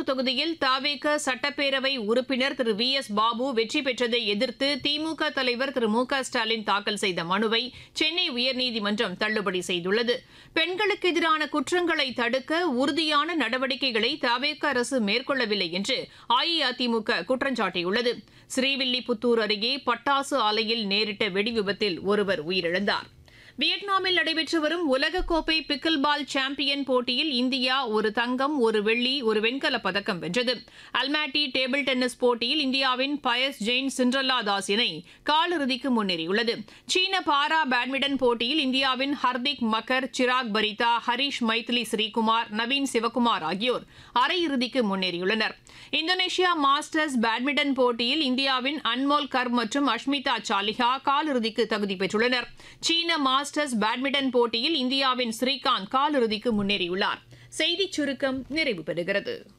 தொகுதியில் தாவேக சட்டப்பேரவை உறுப்பினர் திரு வி எஸ் பாபு வெற்றி பெற்றதை எதிர்த்து திமுக தலைவர் திரு மு க ஸ்டாலின் தாக்கல் செய்த மனுவை சென்னை உயர்நீதிமன்றம் தள்ளுபடி செய்துள்ளது பெண்களுக்கு எதிரான குற்றங்களை தடுக்க உறுதியான நடவடிக்கைகளை தாவேக அரசு மேற்கொள்ளவில்லை என்று அஇஅதிமுக குற்றம் சாட்டியுள்ளது ஸ்ரீவில்லிபுத்தூர் அருகே பட்டாசு ஆலையில் நேரிட்ட வெடிவிபத்தில் ஒருவர் உயிரிழந்தார் வியட்நாமில் நடைபெற்று வரும் உலகக்கோப்பை பிக்கில் பால் சாம்பியன் போட்டியில் இந்தியா ஒரு தங்கம் ஒரு வெள்ளி ஒரு வெண்கலப் பதக்கம் வென்றது அல்மாட்டி டேபிள் டென்னிஸ் போட்டியில் இந்தியாவின் பயஸ் ஜெயின் சிண்ட்ரல்லா தாஸ் இணை காலிறுதிக்கு முன்னேறியுள்ளது சீன பாரா பேட்மிண்டன் போட்டியில் இந்தியாவின் ஹர்திக் மக்கர் சிராக் பரிதா ஹரிஷ் மைத்லி ஸ்ரீகுமார் நவீன் சிவகுமார் ஆகியோர் அரையிறுதிக்கு முன்னேறியுள்ளனர் இந்தோனேஷியா மாஸ்டர்ஸ் பேட்மிண்டன் போட்டியில் இந்தியாவின் அன்மோல் கர் மற்றும் அஷ்மிதா சாலிஹா காலிறுதிக்கு தகுதி பெற்றுள்ளனர் சீன மாஸ்டர்ஸ் பேட்மிண்டன் போட்டியில் இந்தியாவின் ஸ்ரீகாந்த் காலிறுதிக்கு முன்னேறியுள்ளார் செய்திச் சுருக்கம் நிறைவு பெறுகிறது